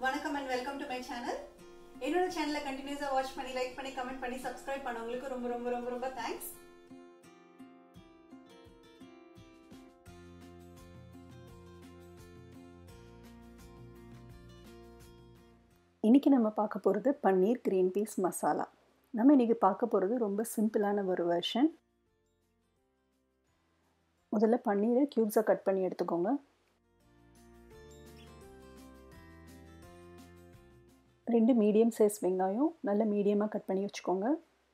வணக்கம் and welcome to my channel என்னோட சேனலை கண்டினியூஸா வாட்ச் பண்ணி லைக் பண்ணி கமெண்ட் பண்ணி சப்ஸ்கிரைப் பண்ணவங்களுக்கு ரொம்ப ரொம்ப ரொம்ப ரொம்ப தேங்க்ஸ் இன்றைக்கி நம்ம பார்க்க போகிறது பன்னீர் க்ரீன் பீஸ் மசாலா நம்ம இன்றைக்கி பார்க்க போகிறது ரொம்ப சிம்பிளான ஒரு வெர்ஷன் முதல்ல பன்னீரை க்யூப்ஸாக கட் பண்ணி எடுத்துக்கோங்க ரெண்டு மீடியம் சைஸ் வெங்காயம் நல்ல மீடியமாக கட் பண்ணி வச்சுக்கோங்க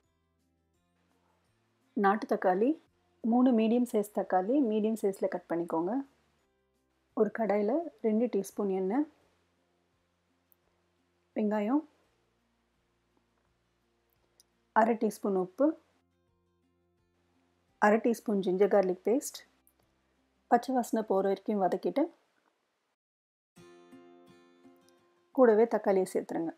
நாட்டு தக்காளி மூணு மீடியம் சைஸ் தக்காளி மீடியம் சைஸில் கட் பண்ணிக்கோங்க ஒரு கடாயில் ரெண்டு டீஸ்பூன் எண்ணெய் வெங்காயம் அரை டீஸ்பூன் உப்பு அரை டீஸ்பூன் ஜிஞ்சர் கார்லிக் பேஸ்ட் பச்சை வாசனை போகிற வரைக்கும் வதக்கிட்டு கூடவே தக்காளியை சேர்த்துருங்க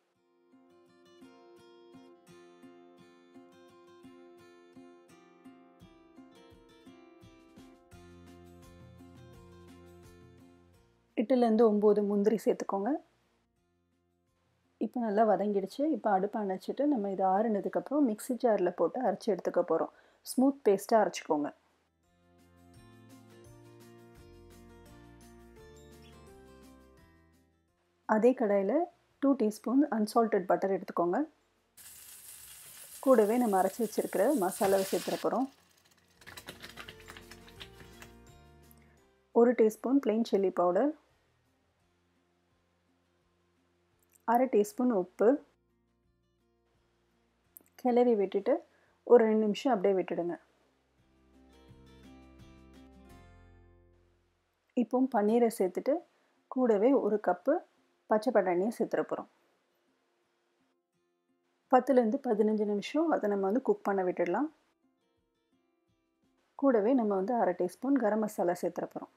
எட்டுலேருந்து ஒம்பது முந்திரி சேர்த்துக்கோங்க இப்போ நல்லா வதங்கிடுச்சு இப்போ அடுப்பு அணைச்சிட்டு நம்ம இது ஆறுனதுக்கப்புறம் மிக்ஸி ஜாரில் போட்டு அரைச்சி எடுத்துக்க போகிறோம் ஸ்மூத் பேஸ்ட்டாக அரைச்சிக்கோங்க அதே கடாயில் டூ டீஸ்பூன் அன்சால்டட் பட்டர் எடுத்துக்கோங்க கூடவே நம்ம அரைச்சி வச்சுருக்கிற மசாலாவை சேர்த்துற போகிறோம் ஒரு டீஸ்பூன் பிளெயின் சில்லி பவுடர் அரை டீஸ்பூன் உப்பு கிளறி விட்டுட்டு ஒரு ரெண்டு நிமிஷம் அப்படியே விட்டுடுங்க இப்போ பன்னீரை சேர்த்துட்டு கூடவே ஒரு கப்பு பச்சை பட்டாணியை சேர்த்துற போகிறோம் பத்துலேருந்து பதினஞ்சு நிமிஷம் அதை நம்ம வந்து குக் பண்ண விட்டுடலாம் கூடவே நம்ம வந்து அரை டீஸ்பூன் கரம் மசாலா சேர்த்துற போகிறோம்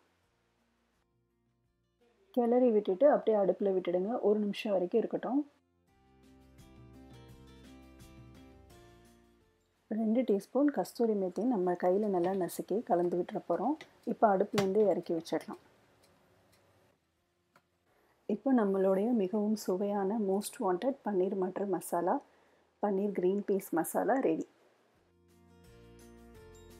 கிளறி விட்டுட்டு அப்படியே அடுப்பில் விட்டுடுங்க ஒரு நிமிஷம் வரைக்கும் இருக்கட்டும் ரெண்டு டீஸ்பூன் கஸ்தூரி மேத்தி நம்ம கையில் நல்லா நசுக்கி கலந்து விட்டுற போகிறோம் இப்போ அடுப்புலேருந்து இறக்கி வச்சிடலாம் இப்போ நம்மளுடைய மிகவும் சுவையான most wanted paneer mattar masala paneer green peas masala ready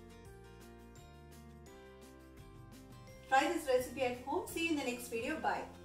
Try this recipe at home. See you in the next video. Bye.